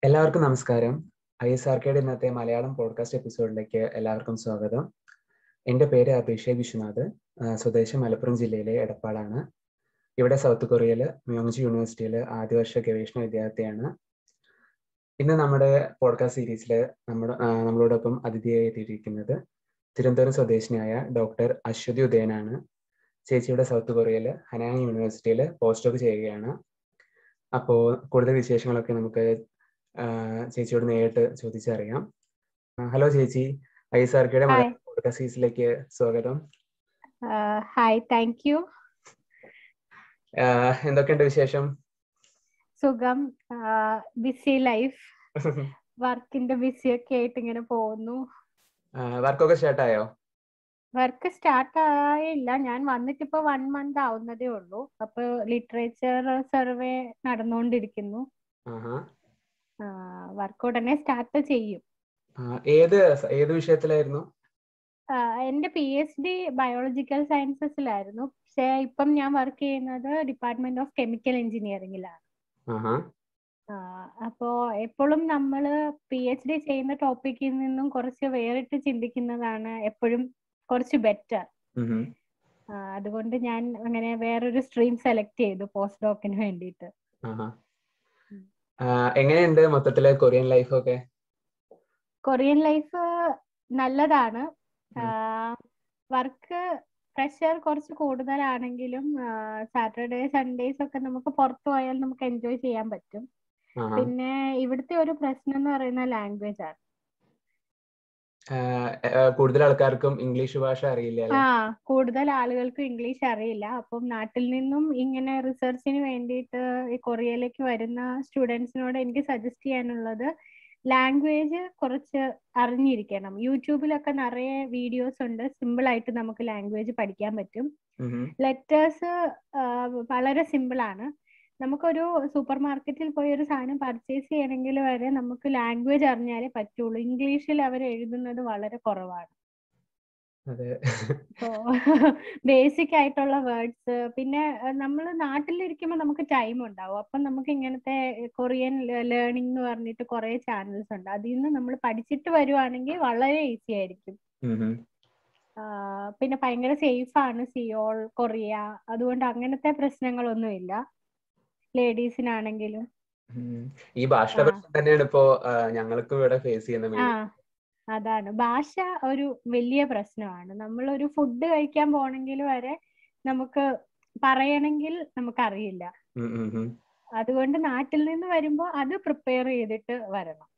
എല്ലാവർക്കും നമസ്കാരം I S R കെയുടെ ഇന്നത്തെ മലയാളം പോഡ്കാസ്റ്റ് എപ്പിസോഡിലേക്ക് എല്ലാവർക്കും സ്വാഗതം എൻ്റെ പേര് അഭിഷേക് വിശ്വനാഥ് സ്വദേശം മലപ്പുറം ജില്ലയിലെ എടപ്പാളാണ് ഇവിടെ സൗത്ത് കൊറിയയിൽ മ്യോങ്ജി യൂണിവേഴ്സിറ്റിയിൽ ആദ്യ വർഷ ഗവേഷണ വിദ്യാർത്ഥിയാണ് ഇന്ന് നമ്മുടെ പോഡ്കാസ്റ്റ് സീരീസിൽ നമ്മുടെ നമ്മളോടൊപ്പം അതിഥിയായി എത്തിയിരിക്കുന്നത് തിരുവനന്തപുരം സ്വദേശിനിയായ ഡോക്ടർ അശ്വതി ഉദയനാണ് ചേച്ചിയുടെ സൗത്ത് കൊറിയയിൽ ഹനാങ് യൂണിവേഴ്സിറ്റിയിൽ പോസ്റ്റ് ഡോക്ക് ചെയ്യുകയാണ് അപ്പോൾ കൂടുതൽ വിശേഷങ്ങളൊക്കെ നമുക്ക് ചേച്ചിയോട് നേരിട്ട് ചോദിച്ചറിയാം ഹലോ ചേച്ചി ഐ എസ് ആർ കെയുടെ പോഡ്കാസ്റ്റ് സീരീസിലേക്ക് സ്വാഗതം ഹായ് താങ്ക് യു എന്തൊക്കെയുണ്ട് വിശേഷം സുഖം ബിസി ലൈഫ് വർക്കിന്റെ ബിസി ഒക്കെ ആയിട്ട് ഇങ്ങനെ പോകുന്നു വർക്കൊക്കെ സ്റ്റാർട്ട് ആയോ വർക്ക് സ്റ്റാർട്ട് ആയില്ല ഞാൻ വന്നിട്ട് ഇപ്പൊ വൺ മന്ത് ആവുന്നതേ ഉള്ളൂ അപ്പൊ ലിറ്ററേച്ചർ സർവേ നടന്നുകൊണ്ടിരിക്കുന്നു വർക്ക് ഉടനെ സ്റ്റാർട്ട് ചെയ്യും ഏത് ഏത് വിഷയത്തിലായിരുന്നു എന്റെ പി എച്ച് ഡി ബയോളജിക്കൽ സയൻസസിലായിരുന്നു പക്ഷെ ഇപ്പം ഞാൻ വർക്ക് ചെയ്യുന്നത് ഡിപ്പാർട്ട്മെന്റ് ഓഫ് കെമിക്കൽ എഞ്ചിനീയറിംഗിലാണ് അപ്പോ എപ്പോഴും നമ്മൾ പി എച്ച് ഡി ചെയ്യുന്ന ടോപ്പിക്കിൽ നിന്നും കുറച്ച് വേറിട്ട് ചിന്തിക്കുന്നതാണ് എപ്പോഴും കുറച്ച് ബെറ്റർ അതുകൊണ്ട് ഞാൻ അങ്ങനെ വേറൊരു സ്ട്രീം സെലക്ട് ചെയ്തു പോസ്റ്റ് ഡോക്കിന് വേണ്ടിയിട്ട് എങ്ങനെയുണ്ട് മൊത്തത്തില് കൊറിയൻ ലൈഫ് ഒക്കെ കൊറിയൻ ലൈഫ് നല്ലതാണ് വർക്ക് പ്രഷർ കുറച്ച് കൂടുതലാണെങ്കിലും സാറ്റർഡേ സൺഡേസ് ഒക്കെ നമുക്ക് പുറത്തു പോയാൽ നമുക്ക് എൻജോയ് ചെയ്യാൻ പറ്റും പിന്നെ ഇവിടുത്തെ ഒരു പ്രശ്നം എന്ന് പറയുന്ന ലാംഗ്വേജ് ആണ് കൂടുതൽ ആൾക്കാർക്കും ഇംഗ്ലീഷ് ഭാഷ അറിയില്ല ആ കൂടുതൽ ആളുകൾക്കും ഇംഗ്ലീഷ് അറിയില്ല അപ്പം നാട്ടിൽ നിന്നും ഇങ്ങനെ റിസർച്ചിന് വേണ്ടിയിട്ട് ഈ കൊറിയയിലേക്ക് വരുന്ന സ്റ്റുഡൻസിനോട് എനിക്ക് സജസ്റ്റ് ചെയ്യാനുള്ളത് ലാംഗ്വേജ് കുറച്ച് അറിഞ്ഞിരിക്കണം യൂട്യൂബിലൊക്കെ നിറയെ വീഡിയോസ് ഉണ്ട് സിമ്പിൾ ആയിട്ട് നമുക്ക് ലാംഗ്വേജ് പഠിക്കാൻ പറ്റും ലെറ്റേഴ്സ് വളരെ സിമ്പിൾ ആണ് നമുക്കൊരു സൂപ്പർ മാർക്കറ്റിൽ പോയി ഒരു സാധനം പർച്ചേസ് ചെയ്യണമെങ്കിൽ വരെ നമുക്ക് ലാംഗ്വേജ് അറിഞ്ഞാലേ പറ്റുള്ളൂ ഇംഗ്ലീഷിൽ അവർ എഴുതുന്നത് വളരെ കുറവാണ് ബേസിക് ആയിട്ടുള്ള വേർഡ്സ് പിന്നെ നമ്മൾ നാട്ടിലിരിക്കുമ്പോൾ നമുക്ക് ടൈം ഉണ്ടാവും അപ്പം നമുക്ക് ഇങ്ങനത്തെ കൊറിയൻ ലേണിംഗ് എന്ന് പറഞ്ഞിട്ട് കുറെ ചാനൽസ് ഉണ്ട് അതിൽ നിന്ന് നമ്മൾ പഠിച്ചിട്ട് വരുവാണെങ്കിൽ വളരെ ഈസി ആയിരിക്കും പിന്നെ ഭയങ്കര സേഫ് ആണ് സിയോൾ കൊറിയ അതുകൊണ്ട് അങ്ങനത്തെ പ്രശ്നങ്ങളൊന്നുമില്ല ലേഡീസിനാണെങ്കിലും ഈ ഭാഷ പ്രശ്നം തന്നെയാണ് ഇപ്പോ ഞങ്ങൾക്ക് ഇവിടെ ഫേസ് ചെയ്യുന്ന അതാണ് ഭാഷ ഒരു വലിയ പ്രശ്നമാണ് നമ്മൾ ഒരു ഫുഡ് കഴിക്കാൻ പോണെങ്കിൽ വരെ നമുക്ക് പറയണമെങ്കിൽ നമുക്കറിയില്ല അതുകൊണ്ട് നാട്ടിൽ നിന്ന് വരുമ്പോ അത് പ്രിപ്പയർ ചെയ്തിട്ട് വരണം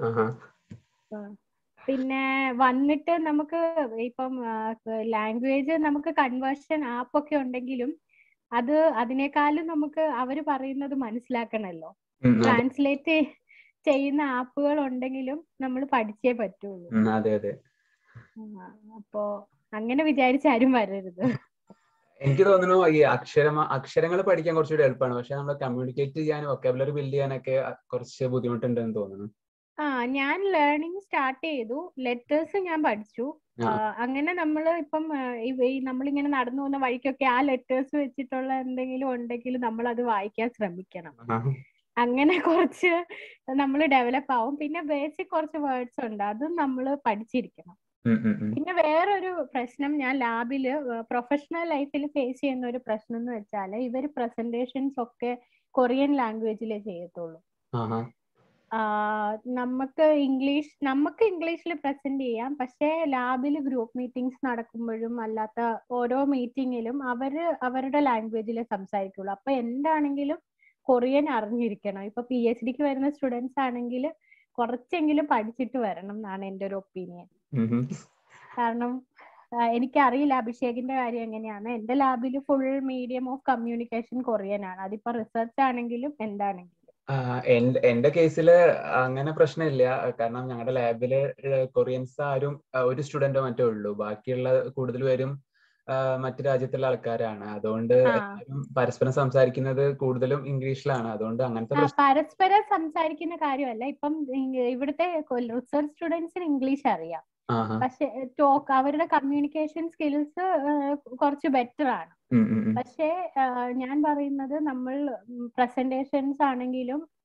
പിന്നെ വന്നിട്ട് നമുക്ക് ഇപ്പം ലാംഗ്വേജ് നമുക്ക് കൺവേർഷൻ ആപ്പ് ഒക്കെ ഉണ്ടെങ്കിലും അത് അതിനേക്കാളും നമുക്ക് അവര് പറയുന്നത് മനസ്സിലാക്കണല്ലോ ട്രാൻസ്ലേറ്റ് ചെയ്യുന്ന ആപ്പുകൾ ഉണ്ടെങ്കിലും നമ്മൾ പഠിച്ചേ പറ്റുള്ളൂ അതെ അതെ അപ്പോ അങ്ങനെ വിചാരിച്ചാരും വരരുത് എനിക്ക് തോന്നുന്നു ഈ അക്ഷരം അക്ഷരങ്ങൾ പഠിക്കാൻ കുറച്ചുകൂടി എളുപ്പമാണ് പക്ഷെ നമ്മൾ കമ്മ്യൂണിക്കേറ്റ് ചെയ്യാനും വൊക്കാബുലറി ബിൽഡ് ചെയ്യാനൊക്കെ കുറച്ച് ബുദ്ധിമുട്ടുണ്ടെന്ന് തോന്നുന്നു ആ ഞാൻ ലേണിംഗ് സ്റ്റാർട്ട് ചെയ്തു ലെറ്റേഴ്സ് ഞാൻ പഠിച്ചു അങ്ങനെ നമ്മൾ ഇപ്പം ഈ നമ്മളിങ്ങനെ നടന്നു പോകുന്ന വഴിക്കൊക്കെ ആ ലെറ്റേഴ്സ് വെച്ചിട്ടുള്ള എന്തെങ്കിലും ഉണ്ടെങ്കിൽ നമ്മൾ അത് വായിക്കാൻ ശ്രമിക്കണം അങ്ങനെ കുറച്ച് നമ്മൾ ഡെവലപ്പ് ആവും പിന്നെ ബേസിക് കുറച്ച് വേർഡ്സ് ഉണ്ട് അതും നമ്മൾ പഠിച്ചിരിക്കണം പിന്നെ വേറൊരു പ്രശ്നം ഞാൻ ലാബില് പ്രൊഫഷണൽ ലൈഫിൽ ഫേസ് ചെയ്യുന്ന ഒരു പ്രശ്നം എന്ന് വെച്ചാൽ ഇവർ പ്രസന്റേഷൻസ് ഒക്കെ കൊറിയൻ ലാംഗ്വേജിലേ ചെയ്യത്തുള്ളൂ നമുക്ക് ഇംഗ്ലീഷ് നമുക്ക് ഇംഗ്ലീഷിൽ പ്രസന്റ് ചെയ്യാം പക്ഷേ ലാബിൽ ഗ്രൂപ്പ് മീറ്റിംഗ്സ് നടക്കുമ്പോഴും അല്ലാത്ത ഓരോ മീറ്റിങ്ങിലും അവര് അവരുടെ ലാംഗ്വേജിൽ സംസാരിക്കുള്ളൂ അപ്പൊ എന്താണെങ്കിലും കൊറിയൻ അറിഞ്ഞിരിക്കണം ഇപ്പൊ പി എച്ച് ഡിക്ക് വരുന്ന സ്റ്റുഡൻസ് ആണെങ്കിൽ കുറച്ചെങ്കിലും പഠിച്ചിട്ട് വരണം എന്നാണ് എൻ്റെ ഒരു ഒപ്പീനിയൻ കാരണം എനിക്കറിയില്ല അഭിഷേകിന്റെ കാര്യം എങ്ങനെയാണ് എന്റെ ലാബിൽ full medium of communication Korean ആണ് അതിപ്പോ റിസർച്ച് ആണെങ്കിലും എന്താണെങ്കിലും എന്റെ കേസിൽ അങ്ങനെ പ്രശ്നമില്ല കാരണം ഞങ്ങളുടെ ലാബില് കൊറിയൻസ് ആരും ഒരു സ്റ്റുഡന്റോ മറ്റോ ഉള്ളൂ ബാക്കിയുള്ള കൂടുതൽ പേരും മറ്റു രാജ്യത്തുള്ള ആൾക്കാരാണ് അതുകൊണ്ട് പരസ്പരം സംസാരിക്കുന്നത് കൂടുതലും ഇംഗ്ലീഷിലാണ് അതുകൊണ്ട് അങ്ങനത്തെ പരസ്പരം സംസാരിക്കുന്ന കാര്യമല്ല ഇപ്പം ഇവിടുത്തെ റിസർച്ച് സ്റ്റുഡൻസിന് ഇംഗ്ലീഷ് അറിയാം പക്ഷെ ടോക്ക് അവരുടെ കമ്മ്യൂണിക്കേഷൻ സ്കിൽസ് കുറച്ച് ബെറ്റർ ആണ് പക്ഷേ ഞാൻ പറയുന്നത് നമ്മൾ പ്രസന്റേഷൻസ് ആണെങ്കിലും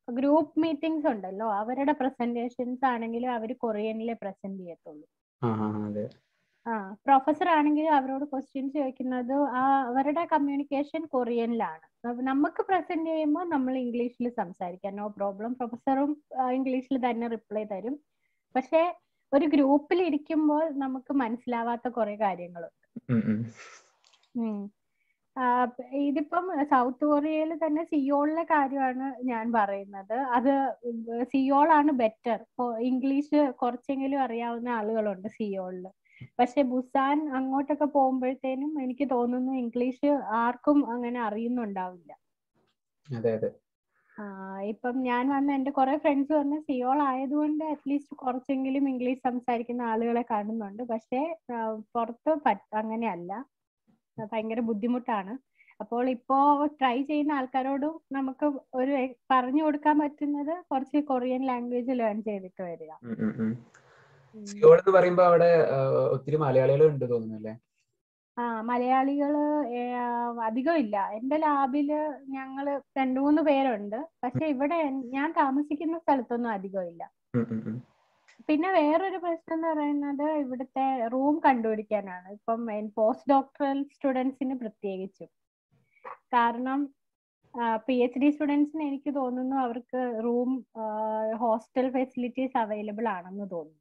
ഗ്രൂപ്പ് മീറ്റിംഗ്സ് ഉണ്ടല്ലോ അവരുടെ പ്രസന്റേഷൻസ് ആണെങ്കിലും അവർ കൊറിയനിലെ പ്രസന്റ് ചെയ്യത്തുള്ളൂ ആ ആ അതെ ആ പ്രൊഫസർ ആണെങ്കിൽ അവരോട് ക്വസ്റ്റ്യൻസ് ചോദിക്കുന്നത് ആ അവരുടെ കമ്മ്യൂണിക്കേഷൻ കൊറിയനിലാണ് അപ്പൊ നമുക്ക് പ്രസന്റ് ചെയ്യുമ്പോൾ നമ്മൾ ഇംഗ്ലീഷിൽ സംസാരിക്കാം നോ പ്രോബ്ലം പ്രൊഫസറും ഇംഗ്ലീഷിൽ തന്നെ റിപ്ലൈ തരും പക്ഷെ ഒരു ഗ്രൂപ്പിൽ ഇരിക്കുമ്പോൾ നമുക്ക് മനസ്സിലാവാത്ത കുറെ കാര്യങ്ങളുണ്ട് ഉം, ഉം. ഉം. ആ, ഇതിപ്പം സൗത്ത് കൊറിയയിൽ തന്നെ സിയോളിലെ കാര്യമാണ് ഞാൻ പറയുന്നത് അത് സിയോൾ ആണ് ബെറ്റർ ഇംഗ്ലീഷ് കുറച്ചെങ്കിലും അറിയാവുന്ന ആളുകളുണ്ട് സിയോളിൽ പക്ഷെ ബുസാൻ അങ്ങോട്ടൊക്കെ പോകുമ്പോഴത്തേനും എനിക്ക് തോന്നുന്നു ഇംഗ്ലീഷ് ആർക്കും അങ്ങനെ അറിയുന്നുണ്ടാവില്ല അതെ അതെ ആ, ഇപ്പം ഞാൻ വന്ന എന്റെ കുറെ ഫ്രണ്ട്സ് പറഞ്ഞ സിയോൾ ആയതുകൊണ്ട് അറ്റ്ലീസ്റ്റ് കുറച്ചെങ്കിലും ഇംഗ്ലീഷ് സംസാരിക്കുന്ന ആളുകളെ കാണുന്നുണ്ട് പക്ഷെ ആ, പുറത്ത് പറ്റ അങ്ങനെയല്ല ആ, ഭയങ്കര ബുദ്ധിമുട്ടാണ് അപ്പോൾ ഇപ്പോ ട്രൈ ചെയ്യുന്ന ആൾക്കാരോടും നമുക്ക് ഒരു എ- പറഞ്ഞു കൊടുക്കാൻ പറ്റുന്നത് കുറച്ച് കൊറിയൻ ലാംഗ്വേജ് ലേൺ ചെയ്തിട്ട് വരിക ഉം, ഉം, ഉം. ഉം. സിയോൾ എന്ന് പറയുമ്പോ അവിടെ ആ, ഒത്തിരി മലയാളികൾ ഉണ്ട് തോന്നുന്നു അല്ലേ ആ മലയാളികള് ഏ, അധികം ഇല്ല എന്റെ ലാബില് ഞങ്ങള് രണ്ടു മൂന്ന് പേരുണ്ട് പക്ഷെ ഇവിടെ എൻ- ഞാൻ താമസിക്കുന്ന സ്ഥലത്തൊന്നും അധികം ഇല്ല ഉം, ഉം, ഉം. പിന്നെ വേറൊരു പ്രശ്നം എന്ന് പറയുന്നത് ഇവിടുത്തെ റൂം കണ്ടുപിടിക്കാനാണ് ഇപ്പം പോസ്റ്റ് ഡോക്ടറൽ സ്റ്റുഡൻസിന് പ്രത്യേകിച്ചും കാരണം പി എച്ച് ഡി സ്റ്റുഡൻസിന് എനിക്ക് തോന്നുന്നു അവർക്ക് റൂം ഹോസ്റ്റൽ ഫെസിലിറ്റീസ് അവൈലബിൾ ആണെന്ന് തോന്നുന്നു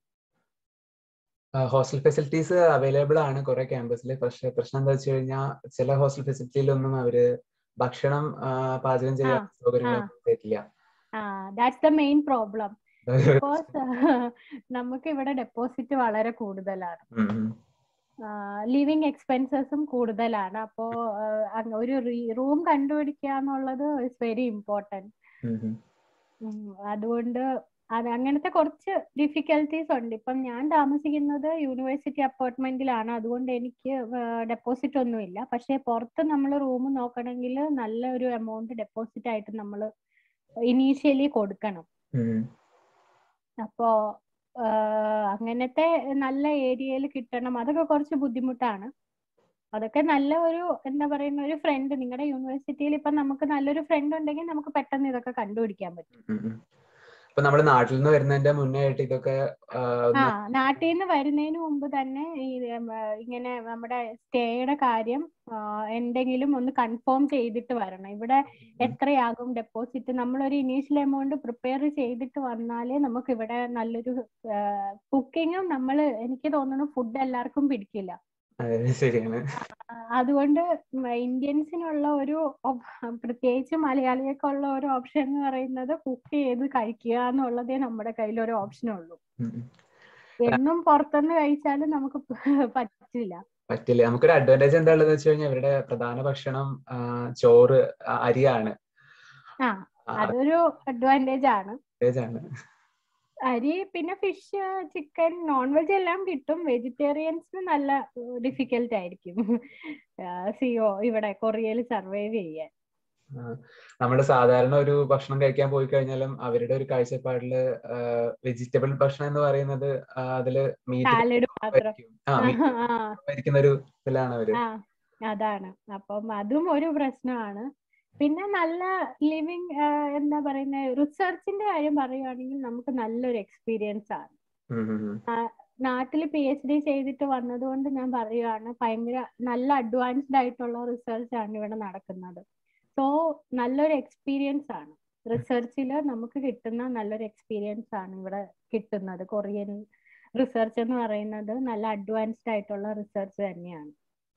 ഹോസ്റ്റൽ ഫെസിലിറ്റീസ് അവൈലബിൾ ആണ് കുറെ ക്യാമ്പസിൽ പക്ഷെ പ്രശ്നം എന്താ വെച്ച് കഴിഞ്ഞാൽ ചില ഹോസ്റ്റൽ ഫെസിലിറ്റിയിലൊന്നും അവര് ഭക്ഷണം ആ, പാചകം ചെയ്യാൻ സൗകര്യങ്ങളൊന്നും തരില്ല ആ that's the main problem because നമുക്ക് ഇവിടെ ഡെപ്പോസിറ്റ് വളരെ കൂടുതലാണ് ഉം, ഉം. ലിവിങ് എക്സ്പെൻസസും കൂടുതലാണ് അപ്പോ ആ, അങ്ങ് ഒരു റൂം കണ്ടുപിടിക്കുക എന്നുള്ളത് ഇറ്റ്സ് വെരി ഇമ്പോർട്ടൻറ്റ് ഉം, ഉം. അതുകൊണ്ട് അത് അങ്ങനത്തെ കുറച്ച് ഡിഫിക്കൽട്ടീസ് ഉണ്ട് ഇപ്പം ഞാൻ താമസിക്കുന്നത് യൂണിവേഴ്സിറ്റി അപ്പാർട്ട്മെന്റിലാണ് അതുകൊണ്ട് എനിക്ക് ഡെപ്പോസിറ്റ് ഒന്നുമില്ല പക്ഷെ പുറത്ത് നമ്മൾ റൂം നോക്കണമെങ്കിൽ നല്ല ഒരു എമൗണ്ട് ഡെപ്പോസിറ്റ് ആയിട്ട് നമ്മൾ ഇനീഷ്യലി കൊടുക്കണം ഉം. അപ്പോ ആഹ് അങ്ങനത്തെ നല്ല ഏരിയയിൽ കിട്ടണം അതൊക്കെ കുറച്ച് ബുദ്ധിമുട്ടാണ് അതൊക്കെ നല്ല ഒരു എന്താ പറയുന്ന ഒരു ഫ്രണ്ട് നിങ്ങളുടെ യൂണിവേഴ്സിറ്റിയിൽ ഇപ്പൊ നമുക്ക് നല്ലൊരു ഫ്രണ്ട് ഉണ്ടെങ്കിൽ നമുക്ക് പെട്ടെന്ന് ഇതൊക്കെ കണ്ടുപിടിക്കാൻ പറ്റും ഉം, ഉം. ഇപ്പൊ നമ്മുടെ നാട്ടിൽ നിന്ന് വരുന്നതിന്റെ മുന്നേ ആയിട്ട് ഇതൊക്കെ ആ, ആ ഒന്ന് നാട്ടിൽ നിന്ന് വരുന്നതിന് മുമ്പ് തന്നെ ഈ ഉം, ആ, ഇങ്ങനെ നമ്മുടെ സ്റ്റേയുടെ കാര്യം ആ, എന്തെങ്കിലും ഒന്ന് കൺഫേം ചെയ്തിട്ട് വരണം ഇവിടെ എത്രയാകും ഡെപ്പോസിറ്റ് നമ്മളൊരു ഇനീഷ്യൽ എമൗണ്ട് പ്രിപ്പയർ ചെയ്തിട്ട് വന്നാലേ നമുക്ക് ഇവിടെ നല്ലൊരു കുക്കിങ്ങും നമ്മൾ എനിക്ക് തോന്നുന്നു ഫുഡ് എല്ലാവർക്കും പിടിക്കില്ല അതെ ശരിയാണ് ആ, അതുകൊണ്ട് മ- ഇന്ത്യൻസിനുള്ള ഒരു op- പ്രത്യേകിച്ച് മലയാളികൾക്കുള്ള ഒരു ഓപ്ഷൻ എന്ന് പറയുന്നത് കുക്ക് ചെയ്ത് കഴിക്കുക എന്നുള്ളതേ നമ്മുടെ കയ്യിൽ ഒരു ഓപ്ഷൻ ഉള്ളൂ ഉം, ഉം. എന്നും പുറത്തുനിന്ന് കഴിച്ചാലും നമുക്ക് പറ്റില്ല പറ്റില്ല നമുക്കൊരു അഡ്വാൻറ്റേജ് എന്താ ഉള്ളത് വെച്ച് കഴിഞ്ഞാൽ ഇവരുടെ പ്രധാന ഭക്ഷണം ആ, ചോറ് ആ, അരിയാണ് ആ അതൊരു അഡ്വാൻറ്റേജ് ആണ് advantage ആണ് അരി പിന്നെ ഫിഷ് ചിക്കൻ നോൺ വെജ് എല്ലാം കിട്ടും വെജിറ്റേറിയൻസിന് നല്ല ഡിഫിക്കൽട്ട് ആയിരിക്കും സിയോ ഇവിടെ കൊറിയയിൽ സർവൈവ് ചെയ്യാൻ ആ, നമ്മള് സാധാരണ ഒരു ഭക്ഷണം കഴിക്കാൻ പോയി കഴിഞ്ഞാലും അവരുടെ ഒരു കാഴ്ചപ്പാടില് വെജിറ്റബിൾ ഭക്ഷണം എന്ന് പറയുന്നത് ആ, അതില് മീറ്റ് സാലഡ് മാത്രം ആ മീറ്റ് ആ ഇരിക്കുന്ന ഒരു ഇതിലാണ് അവര് ആ അതാണ് അപ്പം അതും ഒരു പ്രശ്നമാണ് പിന്നെ നല്ല ലിവിങ് എന്താ പറയുന്ന റിസർച്ചിന്റെ കാര്യം പറയുവാണെങ്കിൽ നമുക്ക് നല്ലൊരു എക്സ്പീരിയൻസ് ആണ് ഉം, ഉം, ഉം. നാട്ടിൽ പി എച്ച് ഡി ചെയ്തിട്ട് വന്നതുകൊണ്ട് ഞാൻ പറയുവാണ് ഭയങ്കര നല്ല അഡ്വാൻസ്ഡ് ആയിട്ടുള്ള റിസർച്ച് ആണ് ഇവിടെ നടക്കുന്നത് സോ നല്ലൊരു എക്സ്പീരിയൻസ് ആണ് റിസർച്ചിൽ നമുക്ക് കിട്ടുന്ന നല്ലൊരു എക്സ്പീരിയൻസ് ആണ് ഇവിടെ കിട്ടുന്നത് കൊറിയൻ റിസർച്ച് എന്ന് പറയുന്നത് നല്ല അഡ്വാൻസ്ഡ് ആയിട്ടുള്ള റിസർച്ച് തന്നെയാണ്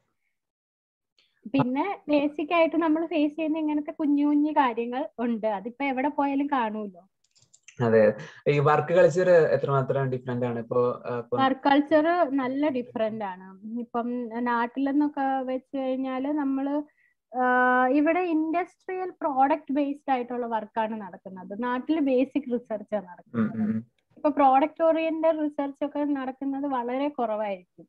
പിന്നെ ബേസിക് ആയിട്ട് നമ്മൾ ഫേസ് ചെയ്യുന്ന ഇങ്ങനത്തെ കുഞ്ഞു കുഞ്ഞു കാര്യങ്ങൾ ഉണ്ട് അതിപ്പോ എവിടെ പോയാലും കാണുമല്ലോ അതെ ഈ വർക്ക് കൾച്ചർ എത്രമാത്രം ഡിഫറെന്റ് ആണ് ഇപ്പോ ആ, ഇപ്പൊ വർക്ക് കൾച്ചർ നല്ല ഡിഫറെന്റ് ആണ് ഇപ്പം നാട്ടിലെന്നൊക്കെ വെച്ച് കഴിഞ്ഞാൽ നമ്മള് ആഹ് ഇവിടെ ഇൻഡസ്ട്രിയൽ പ്രോഡക്റ്റ് ബേസ്ഡ് ആയിട്ടുള്ള വർക്കാണ് നടക്കുന്നത് നാട്ടിൽ ബേസിക് റിസർച്ച് ഉം, നടക്കുന്നത് ഉം, ഉം. ഇപ്പൊ പ്രോഡക്റ്റ് ഓറിയന്റഡ് റിസർച്ച് ഒക്കെ നടക്കുന്നത് വളരെ കുറവായിരിക്കും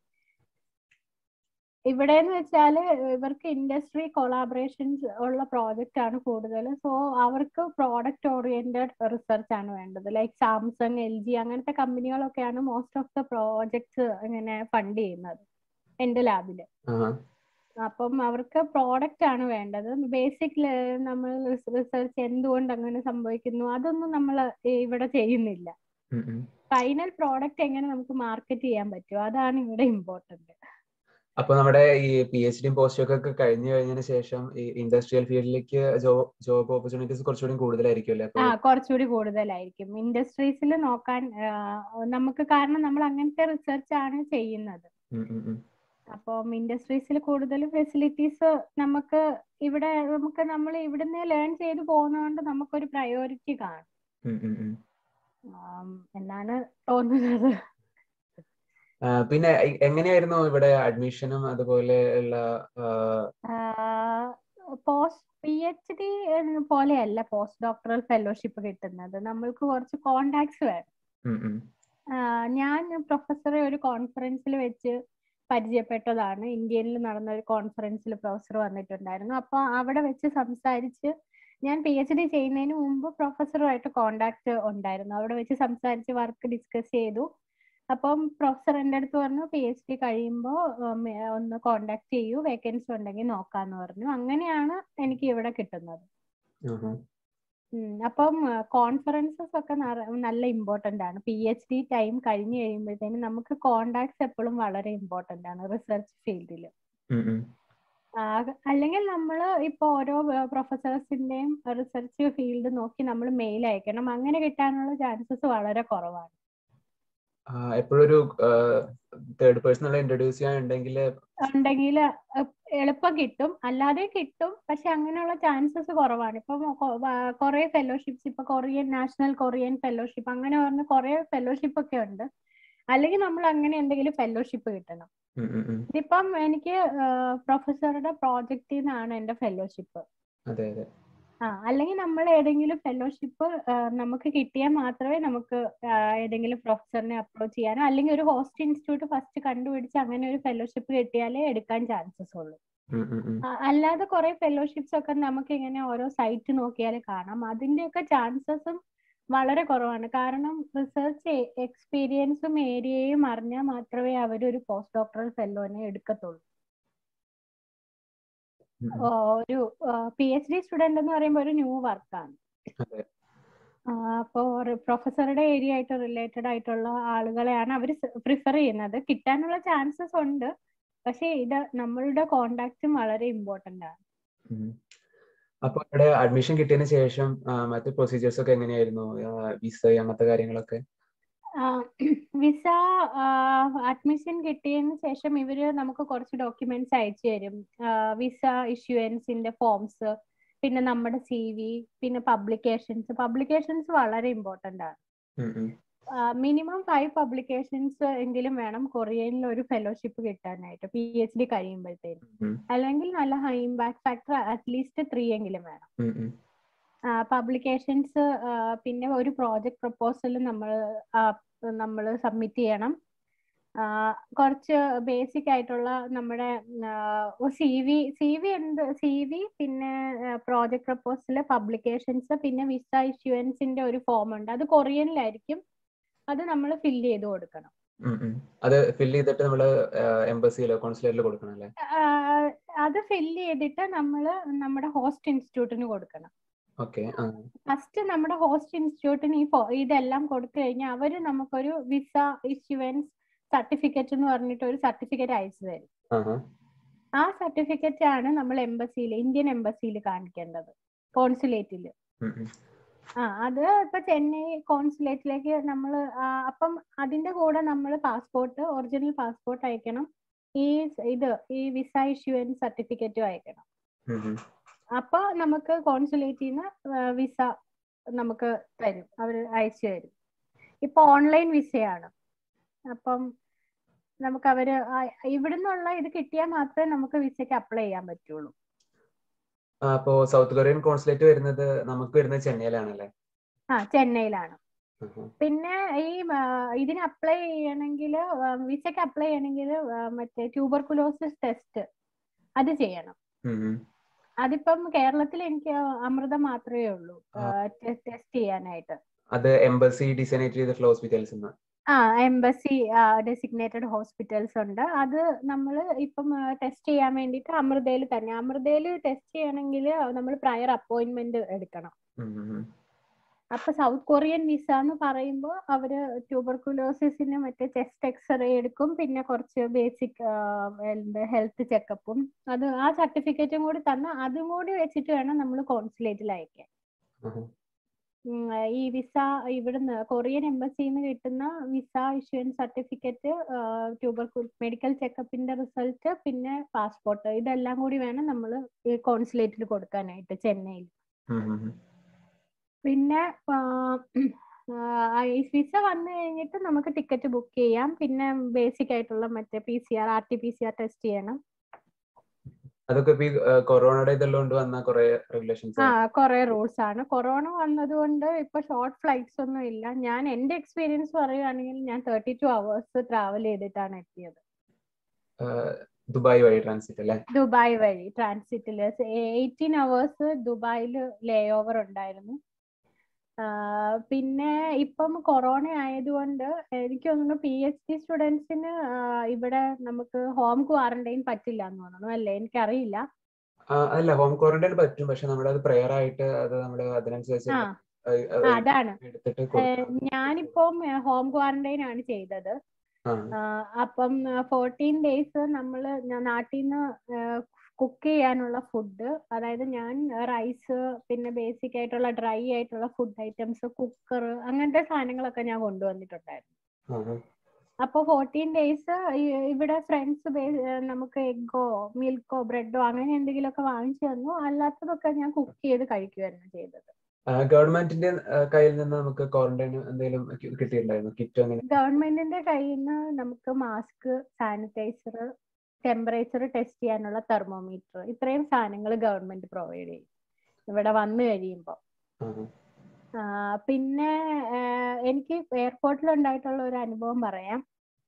ഇവിടെ എന്ന് വെച്ചാൽ ഇവർക്ക് ഇൻഡസ്ട്രി കൊളാബറേഷൻസ് ഉള്ള പ്രോജക്റ്റ് ആണ് കൂടുതൽ സോ അവർക്ക് പ്രോഡക്റ്റ് ഓറിയന്റഡ് റിസർച്ച് ആണ് വേണ്ടത് ലൈക്ക് സാംസങ് എൽ ജി അങ്ങനത്തെ കമ്പനികളൊക്കെയാണ് മോസ്റ്റ് ഓഫ് ദ പ്രോജക്ട്സ് ഇങ്ങനെ ഫണ്ട് ചെയ്യുന്നത് എന്റെ ലാബില് ആ, അപ്പം അവർക്ക് പ്രോഡക്റ്റ് ആണ് വേണ്ടത് ബേസിക് നമ്മൾ റിസർച്ച് എന്തുകൊണ്ട് അങ്ങനെ സംഭവിക്കുന്നു അതൊന്നും നമ്മൾ ഇവിടെ ചെയ്യുന്നില്ല ഉം ഉം. ഫൈനൽ പ്രോഡക്റ്റ് എങ്ങനെ നമുക്ക് മാർക്കറ്റ് ചെയ്യാൻ പറ്റും അതാണ് ഇവിടെ ഇമ്പോർട്ടന്റ് അപ്പൊ നമ്മുടെ ഈ പി എച്ച് ഡിയും പോസ്റ്റ് ഒക്കെ കഴിഞ്ഞു കഴിഞ്ഞതിന് ശേഷം ഈ ഇൻഡസ്ട്രിയൽ ഫീൽഡിലേക്ക് ജോബ് ജോബ് ഓപ്പർച്യൂണിറ്റീസ് കുറച്ചുകൂടി കൂടുതലായിരിക്കും അല്ലേ ആ അപ്പൊ കുറച്ചുകൂടി കൂടുതലായിരിക്കും ഇൻഡസ്ട്രീസിൽ നോക്കാൻ ആ, നമുക്ക് കാരണം നമ്മൾ അങ്ങനത്തെ റിസർച്ച് ആണ് ചെയ്യുന്നത് ഉം ഉം ഉം. അപ്പം ഇൻഡസ്ട്രീസിൽ കൂടുതൽ ഫെസിലിറ്റീസ് നമുക്ക് ഇവിടെ നമുക്ക് നമ്മൾ ഇവിടുന്ന് ലേൺ ചെയ്ത് പോകുന്നതുകൊണ്ട് നമുക്കൊരു പ്രയോറിറ്റി കാണും ഉം ഉം ഉം. ആം, എന്നാണ് തോന്നുന്നത് ആ, പിന്നെ എ- എങ്ങനെയായിരുന്നു ഇവിടെ അഡ്മിഷനും അതുപോലെ ഉള്ള പോസ്റ്റ് പി എച്ച് ഡി പോലെയല്ല പോസ്റ്റ് ഡോക്ടറൽ ഫെലോഷിപ്പ് കിട്ടുന്നത് നമ്മൾക്ക് കുറച്ച് കോണ്ടാക്ട്സ് വേണം ആ, ഞാൻ പ്രൊഫസറെ ഒരു കോൺഫറൻസിൽ വെച്ച് പരിചയപ്പെട്ടതാണ് ഇന്ത്യയിൽ നടന്ന ഒരു കോൺഫറൻസിൽ പ്രൊഫസർ വന്നിട്ടുണ്ടായിരുന്നു അപ്പൊ അവിടെ വെച്ച് സംസാരിച്ച് ഞാൻ പി എച്ച് ഡി ചെയ്യുന്നതിന് മുമ്പ് പ്രൊഫസറുമായിട്ട് കോണ്ടാക്ട് ഉണ്ടായിരുന്നു അവിടെ വെച്ച് സംസാരിച്ച് വർക്ക് ഡിസ്കസ് ചെയ്തു അപ്പം പ്രൊഫസർ എൻ്റെ അടുത്ത് പറഞ്ഞു പി എച്ച് ഡി കഴിയുമ്പോൾ ഒന്ന് കോണ്ടാക്ട് ചെയ്യൂ വേക്കൻസി ഉണ്ടെങ്കിൽ നോക്കാന്ന് പറഞ്ഞു അങ്ങനെയാണ് എനിക്ക് ഇവിടെ കിട്ടുന്നത് ഉം, അപ്പം കോൺഫറൻസസ് ഒക്കെ നറ- നല്ല ഇമ്പോർട്ടന്റ് ആണ് പി എച്ച് ഡി ടൈം കഴിഞ്ഞ് കഴിയുമ്പോഴത്തേനും നമുക്ക് കോണ്ടാക്ട്സ് എപ്പോഴും വളരെ ഇമ്പോർട്ടന്റ് ആണ് റിസർച്ച് ഫീൽഡിൽ അല്ലെങ്കിൽ നമ്മൾ ഇപ്പോൾ ഓരോ പ്രൊഫസേഴ്സിന്റെയും റിസർച്ച് ഫീൽഡ് നോക്കി നമ്മൾ മെയിൽ അയക്കണം അങ്ങനെ കിട്ടാനുള്ള ചാൻസസ് വളരെ കുറവാണ് എപ്പോഴും ഒരു തേർഡ് പേഴ്സൺ ഇൻട്രൊഡ്യൂസ് ചെയ്യാൻ ഉണ്ടെങ്കിൽ ഉണ്ടെങ്കിൽ എളുപ്പം കിട്ടും അല്ലാതെ കിട്ടും പക്ഷെ അങ്ങനെയുള്ള ചാൻസസ് കുറവാണ് ഇപ്പം കുറെ ഫെലോഷിപ്സ് ഇപ്പൊ കൊറിയൻ നാഷണൽ കൊറിയൻ ഫെലോഷിപ്പ് അങ്ങനെ പറഞ്ഞ കുറെ ഫെലോഷിപ്പ് ഒക്കെ ഉണ്ട് അല്ലെങ്കിൽ നമ്മൾ അങ്ങനെ എന്തെങ്കിലും ഫെലോഷിപ്പ് കിട്ടണം ഇതിപ്പം എനിക്ക് പ്രൊഫസറുടെ പ്രോജക്റ്റിൽ നിന്നാണ് എന്റെ ഫെലോഷിപ്പ് അതെ അതെ ആ അല്ലെങ്കിൽ നമ്മൾ ഏതെങ്കിലും ഫെലോഷിപ്പ് നമുക്ക് കിട്ടിയാൽ മാത്രമേ നമുക്ക് ആ, ഏതെങ്കിലും പ്രൊഫസറിനെ അപ്രോച്ച് ചെയ്യാനോ അല്ലെങ്കിൽ ഒരു ഹോസ്റ്റ് ഇൻസ്റ്റിറ്റ്യൂട്ട് ഫസ്റ്റ് കണ്ടുപിടിച്ച് അങ്ങനെ ഒരു ഫെലോഷിപ്പ് കിട്ടിയാലേ എടുക്കാൻ ചാൻസസ് ഉള്ളൂ ഉം ഉം ഉം. ആ, അല്ലാതെ കുറെ ഫെലോഷിപ്സ് ഒക്കെ നമുക്ക് ഇങ്ങനെ ഓരോ സൈറ്റ് നോക്കിയാൽ കാണാം അതിന്റെയൊക്കെ ചാൻസസും വളരെ കുറവാണ് കാരണം റിസർച്ച് എക്സ്പീരിയൻസും ഏരിയയും അറിഞ്ഞാൽ മാത്രമേ അവരൊരു പോസ്റ്റ് ഡോക്ടറൽ ഫെല്ലോനെ എടുക്കത്തുള്ളൂ ഉം ഉം. ഓ, ഒരു പി എച്ച് ഡി സ്റ്റുഡന്റ് എന്ന് പറയുമ്പോൾ ഒരു ന്യൂ വർക്കാണ് അതെ അപ്പോൾ പ്രൊഫസറുടെ ഏരിയ ആയിട്ട് റിലേറ്റഡ് ആയിട്ടുള്ള ആളുകളെയാണ് അവർ പ്രിഫർ ചെയ്യുന്നത് കിട്ടാനുള്ള ചാൻസസ് ഉണ്ട് പക്ഷേ ഇത് നമ്മളുടെ കോണ്ടാക്റ്റും വളരെ ഇമ്പോർട്ടന്റ് ആണ് ഉം. അപ്പൊ ഇവിടെ അഡ്മിഷൻ കിട്ടിയതിന് ശേഷം ആ, മറ്റ് പ്രൊസീജിയേഴ്സ് ഒക്കെ എങ്ങനെയായിരുന്നു വിസ അങ്ങനത്തെ കാര്യങ്ങളൊക്കെ വിസ അഡ്മിഷൻ കിട്ടിയതിന് ശേഷം ഇവര് നമുക്ക് കുറച്ച് ഡോക്യുമെന്റ്സ് അയച്ചു തരും വിസ ഇഷ്യൂവൻസിന്റെ ഫോംസ് പിന്നെ നമ്മുടെ സി വി പിന്നെ പബ്ലിക്കേഷൻസ് പബ്ലിക്കേഷൻസ് വളരെ ഇമ്പോർട്ടന്റ് ആണ് ഉം ഉം. മിനിമം ഫൈവ് പബ്ലിക്കേഷൻസ് എങ്കിലും വേണം കൊറിയനിൽ ഒരു ഫെലോഷിപ്പ് കിട്ടാനായിട്ട് പി എച്ച് ഡി കഴിയുമ്പോഴത്തേനും ഉം അല്ലെങ്കിൽ നല്ല high impact factor at least three എങ്കിലും വേണം ഉം ഉം. പബ്ലിക്കേഷൻസ് പിന്നെ ഒരു പ്രോജക്റ്റ് പ്രപ്പോസൽ നമ്മൾ നമ്മൾ സബ്മിറ്റ് ചെയ്യണം ആ, കുറച്ച് ബേസിക് ആയിട്ടുള്ള നമ്മുടെ സി വി സി വി എന്ത് സി വി പിന്നെ പ്രോജക്റ്റ് പ്രപ്പോസൽ പബ്ലിക്കേഷൻസ് പിന്നെ വിസ ഇഷ്യൂവൻസിന്റെ ഒരു ഫോം ഉണ്ട് അത് കൊറിയനിലായിരിക്കും അത് നമ്മൾ ഫില്ല് ചെയ്ത് കൊടുക്കണം ഉം ഉം. അത് ഫില്ല് ചെയ്തിട്ട് നമ്മള് എംബസിയിലോ കോൺസുലേറ്റിലോ കൊടുക്കണം അല്ലേ ആ, അത് ഫില്ല് ചെയ്തിട്ട് നമ്മൾ നമ്മുടെ ഹോസ്റ്റ് ഇൻസ്റ്റിറ്റ്യൂട്ടിന് കൊടുക്കണം ഓക്കെ ആ ഫസ്റ്റ് നമ്മുടെ ഹോസ്റ്റ് ഇൻസ്റ്റിറ്റ്യൂട്ടിന് ഈ ഫോ- ഇതെല്ലാം കൊടുത്തു കഴിഞ്ഞാൽ അവര് നമുക്കൊരു വിസ ഇഷ്യൂവൻസ് സർട്ടിഫിക്കറ്റ് എന്ന് പറഞ്ഞിട്ട് ഒരു സർട്ടിഫിക്കറ്റ് അയച്ചു തരും ആഹാ ആ സർട്ടിഫിക്കറ്റ് ആണ് നമ്മൾ എംബസിയിൽ ഇന്ത്യൻ എംബസിയിൽ കാണിക്കേണ്ടത് കോൺസുലേറ്റിൽ ഉം ഉം. ആ അത് ഇപ്പൊ ചെന്നൈ കോൺസുലേറ്റിലേക്ക് നമ്മൾ അപ്പം അതിന്റെ കൂടെ നമ്മൾ പാസ്പോർട്ട് ഒറിജിനൽ പാസ്പോർട്ട് അയക്കണം ഈ ഇത് ഈ വിസ ഇഷ്യൂവൻസ് സർട്ടിഫിക്കറ്റും അയക്കണം ഉം ഉം. അപ്പൊ നമുക്ക് കോൺസുലേറ്റിൽ നിന്ന് വിസ നമുക്ക് തരും അവർ അയച്ചു തരും ഇപ്പൊ ഓൺലൈൻ വിസയാണ് അപ്പം നമുക്ക് അവര് ആ- ഇവിടുന്നുള്ള ഇത് കിട്ടിയാൽ മാത്രമേ നമുക്ക് വിസയ്ക്ക് അപ്ലൈ ചെയ്യാൻ പറ്റുള്ളൂ ആ, അപ്പോ സൗത്ത് കൊറിയൻ കോൺസുലേറ്റ് വരുന്നത് നമുക്ക് വരുന്നത് ചെന്നൈയിലാണല്ലേ ആ ചെന്നൈയിലാണ് ആഹാ. പിന്നെ ഈ ആ, ഇതിന് അപ്ലൈ ചെയ്യണമെങ്കിൽ വിസയ്ക്ക് അപ്ലൈ ചെയ്യണമെങ്കിൽ മറ്റേ ട്യൂബർകുലോസിസ് ടെസ്റ്റ് അത് ചെയ്യണം ഉം ഉം. അതിപ്പം കേരളത്തിൽ എനിക്ക് അമൃത മാത്രമേ ഉള്ളൂ ടെസ്റ്റ് ചെയ്യാനായിട്ട് അത് എംബസി ഡിസൈനേറ്റ് ചെയ്തിട്ടുള്ള ഹോസ്പിറ്റൽസ് ആ എംബസി ഡെസിഗ്നേറ്റഡ് ഹോസ്പിറ്റൽസ് ഉണ്ട് അത് നമ്മൾ ഇപ്പം ടെസ്റ്റ് ചെയ്യാൻ വേണ്ടിയിട്ട് അമൃതയിൽ തന്നെ അമൃതയിൽ ടെസ്റ്റ് ചെയ്യണമെങ്കിൽ നമ്മൾ പ്രയർ അപ്പോയിന്റ്മെന്റ് എടുക്കണം അപ്പൊ സൗത്ത് കൊറിയൻ വിസ എന്ന് പറയുമ്പോൾ അവര് ട്യൂബർകുലോസിസിന് മറ്റേ ചെസ്റ്റ് എക്സ്റേ എടുക്കും പിന്നെ കുറച്ച് ബേസിക് ഹെൽത്ത് ചെക്കപ്പും അത് ആ സർട്ടിഫിക്കറ്റും കൂടി തന്ന അതും കൂടി വെച്ചിട്ട് വേണം നമ്മൾ കോൺസുലേറ്റിൽ അയക്കാൻ ഈ വിസ ഇവിടുന്ന് കൊറിയൻ എംബസിന്ന് കിട്ടുന്ന വിസ ഇഷ്യൂൻസ് സർട്ടിഫിക്കറ്റ് ട്യൂബർകുൽ മെഡിക്കൽ ചെക്കപ്പിന്റെ റിസൾട്ട് പിന്നെ പാസ്പോർട്ട് ഇതെല്ലാം കൂടി വേണം നമ്മൾ കോൺസുലേറ്റിൽ കൊടുക്കാനായിട്ട് ചെന്നൈയിൽ പിന്നെ വിസ വന്നു കഴിഞ്ഞിട്ട് നമുക്ക് ടിക്കറ്റ് ബുക്ക് ചെയ്യാം പിന്നെ ബേസിക് ആയിട്ടുള്ള മറ്റേ P C R R T P C R test ചെയ്യണം അതൊക്കെ കൊറോണയുടെ ഇതെല്ലാം വന്ന കുറെ റെഗുലേഷൻസ് ആ കുറെ റൂൾസ് ആണ് കൊറോണ വന്നതുകൊണ്ട് ഇപ്പൊ ഷോർട്ട് ഫ്ലൈറ്റ്സ് ഒന്നും ഇല്ല ഞാൻ എന്റെ എക്സ്പീരിയൻസ് പറയുകയാണെങ്കിൽ ഞാൻ തേർട്ടി ടു അവേഴ്സ് ട്രാവൽ ചെയ്തിട്ടാണ് എത്തിയത് ദുബായ് വഴി ട്രാൻസിറ്റ് അല്ലേ ദുബായ് വഴി ട്രാൻസിറ്റില് എയ്റ്റീൻ അവേഴ്സ് ദുബായിൽ ലേ ഓവർ ഉണ്ടായിരുന്നു പിന്നെ ഇപ്പം കൊറോണ ആയതുകൊണ്ട് എനിക്ക് തോന്നുന്നു പി എച്ച് ഡി സ്റ്റുഡൻസിന് ഇവിടെ നമുക്ക് ഹോം ക്വാറന്റൈൻ പറ്റില്ല എന്ന് തോന്നുന്നു അല്ലേ എനിക്കറിയില്ല അല്ല ഹോം ക്വാറന്റൈൻ പറ്റും പക്ഷെ നമ്മളത് പ്രയർ ആയിട്ട് അത് നമ്മൾ അതിനനുസരിച്ച് അതാണ് ഞാനിപ്പം ഹോം ക്വാറന്റൈൻ ആണ് ചെയ്തത് അപ്പം ഫോർട്ടീൻ ഡേയ്സ് നമ്മൾ നാട്ടിൽ നിന്ന് കുക്ക് ചെയ്യാനുള്ള ഫുഡ് അതായത് ഞാൻ റൈസ് പിന്നെ ബേസിക് ആയിട്ടുള്ള ഡ്രൈ ആയിട്ടുള്ള ഫുഡ് ഐറ്റംസ് കുക്കർ അങ്ങനത്തെ സാധനങ്ങളൊക്കെ ഞാൻ കൊണ്ടുവന്നിട്ടുണ്ടായിരുന്നു അപ്പൊ ഫോർട്ടീൻ ഡേയ്സ് ഇവിടെ ഫ്രണ്ട്സ് നമുക്ക് എഗ്ഗോ മിൽക്കോ ബ്രെഡോ അങ്ങനെ എന്തെങ്കിലുമൊക്കെ വാങ്ങിച്ചു തന്നു അല്ലാത്തതൊക്കെ ഞാൻ കുക്ക് ചെയ്ത് കഴിക്കുമായിരുന്നു ചെയ്തത് ഗവൺമെന്റിന്റെ കയ്യിൽ നിന്ന് നമുക്ക് ക്വാറന്റൈൻ എന്തെങ്കിലും കിട്ടിയിട്ടുണ്ടായിരുന്നു കിറ്റ് അങ്ങനെ ഗവൺമെന്റിന്റെ കയ്യിൽ നിന്ന് നമുക്ക് മാസ്ക് സാനിറ്റൈസർ ടെമ്പറേച്ചർ ടെസ്റ്റ് ചെയ്യാനുള്ള തെർമോമീറ്റർ ഇത്രയും സാധനങ്ങൾ ഗവൺമെന്റ് പ്രൊവൈഡ് ചെയ്യും ഇവിടെ വന്നു കഴിയുമ്പോൾ പിന്നെ എനിക്ക് എയർപോർട്ടിൽ ഉണ്ടായിട്ടുള്ള ഒരു അനുഭവം പറയാം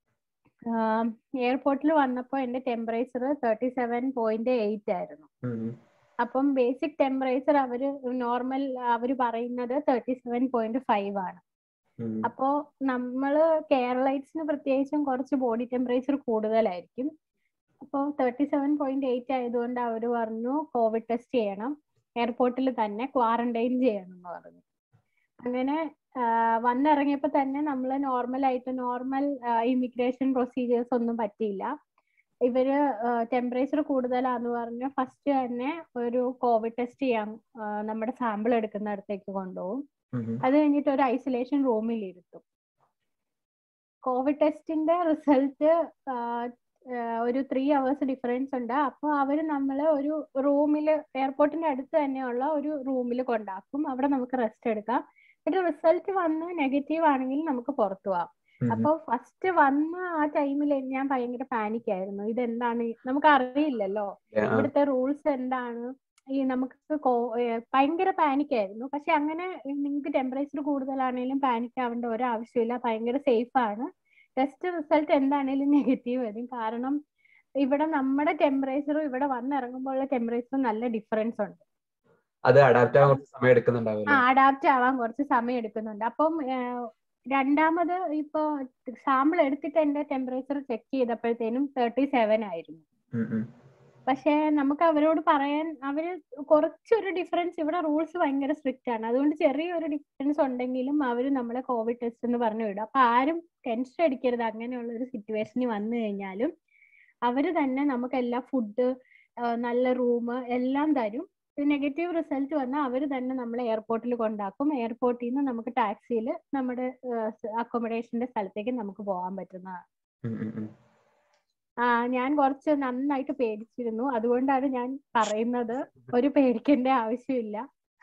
എയർപോർട്ടിൽ വന്നപ്പോൾ എന്റെ temperature thirty seven point eight ആയിരുന്നു അപ്പം ബേസിക് ടെമ്പറേച്ചർ അവര് നോർമൽ അവര് പറയുന്നത് തേർട്ടി സെവൻ പോയിന്റ് ഫൈവ് ആണ് അപ്പോ നമ്മള് കേരളൈറ്റ്സിന് പ്രത്യേകിച്ചും കുറച്ച് ബോഡി ടെമ്പറേച്ചർ കൂടുതലായിരിക്കും അപ്പോൾ തേർട്ടി സെവൻ പോയിന്റ് എയ്റ്റ് ആയതുകൊണ്ട് അവർ പറഞ്ഞു കോവിഡ് ടെസ്റ്റ് ചെയ്യണം എയർപോർട്ടിൽ തന്നെ ക്വാറന്റൈൻ ചെയ്യണം എന്ന് പറഞ്ഞു അങ്ങനെ വന്നിറങ്ങിയപ്പോൾ തന്നെ നമ്മൾ നോർമൽ ആയിട്ട് നോർമൽ ഇമിഗ്രേഷൻ പ്രൊസീജിയേഴ്സ് ഒന്നും പറ്റിയില്ല ഇവര് ടെമ്പറേച്ചർ കൂടുതലാന്ന് പറഞ്ഞ് ഫസ്റ്റ് തന്നെ ഒരു കോവിഡ് ടെസ്റ്റ് ചെയ്യാൻ നമ്മുടെ സാമ്പിൾ എടുക്കുന്നിടത്തേക്ക് കൊണ്ടുപോകും അത് കഴിഞ്ഞിട്ട് ഒരു ഐസൊലേഷൻ റൂമിൽ ഇരുത്തും കോവിഡ് ടെസ്റ്റിന്റെ റിസൾട്ട് ഒരു ത്രീ അവേഴ്സ് ഡിഫറൻസ് ഉണ്ട് അപ്പോൾ അവർ നമ്മളെ ഒരു റൂമിൽ എയർപോർട്ടിന്റെ അടുത്ത് തന്നെയുള്ള ഒരു റൂമിൽ കൊണ്ടാക്കും അവിടെ നമുക്ക് റെസ്റ്റ് എടുക്കാം എന്നിട്ട് റിസൾട്ട് വന്ന് നെഗറ്റീവ് ആണെങ്കിൽ നമുക്ക് പുറത്തു പോവാം അപ്പൊ ഫസ്റ്റ് വന്ന ആ ടൈമിൽ ഞാൻ ഭയങ്കര പാനിക് ആയിരുന്നു ഇതെന്താണ് നമുക്ക് അറിയില്ലല്ലോ ഇവിടുത്തെ റൂൾസ് എന്താണ് ഈ നമുക്ക് ഭയങ്കര പാനിക് ആയിരുന്നു പക്ഷെ അങ്ങനെ നിങ്ങൾക്ക് ടെമ്പറേച്ചർ കൂടുതലാണെങ്കിലും പാനിക് ആവേണ്ട ഒരു ആവശ്യമില്ല ഭയങ്കര സേഫ് ആണ് ടെസ്റ്റ് റിസൾട്ട് എന്താണേലും നെഗറ്റീവ് വരും കാരണം ഇവിടെ നമ്മുടെ ടെമ്പറേച്ചറും ഇവിടെ വന്നിറങ്ങുമ്പോഴുള്ള ടെമ്പറേച്ചറും നല്ല ഡിഫറൻസ് ഉണ്ട് അത് അഡാപ്റ്റ് ആവാൻ കുറച്ച് സമയം എടുക്കുന്നുണ്ടാവും ആ അഡാപ്റ്റ് ആവാൻ കുറച്ച് സമയം എടുക്കുന്നുണ്ട് അപ്പം രണ്ടാമത് ഇപ്പോ സാമ്പിൾ എടുത്തിട്ട് എന്റെ ടെമ്പറേച്ചർ ചെക്ക് ചെയ്തപ്പോഴത്തേനും തേർട്ടി സെവൻ ആയിരുന്നു പക്ഷെ നമുക്ക് അവരോട് പറയാൻ അവര് കുറച്ചൊരു ഡിഫറൻസ് ഇവിടെ റൂൾസ് ഭയങ്കര സ്ട്രിക്റ്റ് ആണ് അതുകൊണ്ട് ചെറിയൊരു ഡിഫറൻസ് ഉണ്ടെങ്കിലും അവര് നമ്മളെ കോവിഡ് ടെസ്റ്റ് എന്ന് പറഞ്ഞു വിടും അപ്പൊ ആരും ടെൻഷൻ അടിക്കരുത് അങ്ങനെയുള്ള ഒരു സിറ്റുവേഷനിൽ വന്നു കഴിഞ്ഞാലും അവര് തന്നെ നമുക്ക് എല്ലാ ഫുഡ് നല്ല റൂം എല്ലാം തരും നെഗറ്റീവ് റിസൾട്ട് വന്നാൽ അവർ തന്നെ നമ്മളെ എയർപോർട്ടിൽ കൊണ്ടാക്കും എയർപോർട്ടിൽ നിന്ന് നമുക്ക് ടാക്സിയിൽ നമ്മുടെ അക്കോമഡേഷന്റെ സ്ഥലത്തേക്ക് നമുക്ക് പോകാൻ പറ്റുന്നതാണ് ആ ഞാൻ കുറച്ച് നന്നായിട്ട് പേടിച്ചിരുന്നു അതുകൊണ്ടാണ് ഞാൻ പറയുന്നത് ഒരു പേടിക്കേണ്ട ആവശ്യമില്ല